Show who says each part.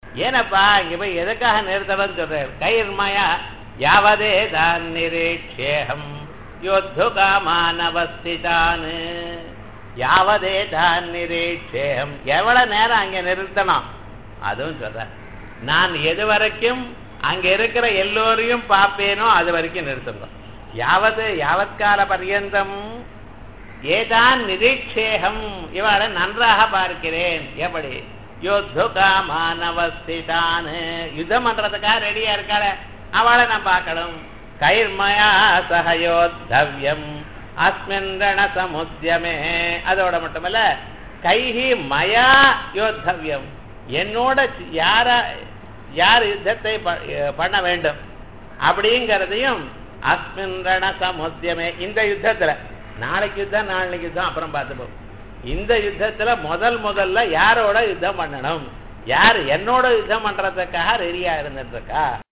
Speaker 1: ஏனப்பா இங்க போய் எதுக்காக நிறுத்தணும்னு சொல்றாரு கைர்மயா யாவதே தான் நிரீட்சேகம் யோத்து காமானவஸ்திதான் யாவதே தான் நிரீட்சேகம் எவ்வளவு நேரம் அங்க நிறுத்தணும் அதுவும் சொல்ற நான் எது வரைக்கும் அங்க இருக்கிற எல்லோரையும் பார்ப்பேனோ அது வரைக்கும் நிறுத்துங்க யாவது யாவத்கால பர்யந்தம் ஏதான் நிரீட்சேகம் இவளை நன்றாக பார்க்கிறேன் எப்படி யோத்து காமானவஸ்திதான் யுத்தம் பண்றதுக்காக ரெடியா இருக்காள அவளை நான் பார்க்கணும் கைர்மயா சகயோத்தவ்யம் அஸ்மின் ரணசமுத்தியமே அதோட மட்டுமல்ல கைஹி மயா யோத்தவ்யம் என்னோட யார யார் யுத்தத்தை ப- பண்ண வேண்டும் அப்படிங்கிறதையும் அஸ்மின் ரணசமுத்தியமே இந்த யுத்தத்துல நாளைக்கு யுத்தம் நாளைக்கு யுத்தம் அப்புறம் பார்த்துப்போம் இந்த யுத்தத்துல முதல் முதல்ல யாரோட யுத்தம் பண்ணணும் யார் என்னோட யுத்தம் பண்றதுக்காக ரெடியா இருந்துட்டு இருக்கா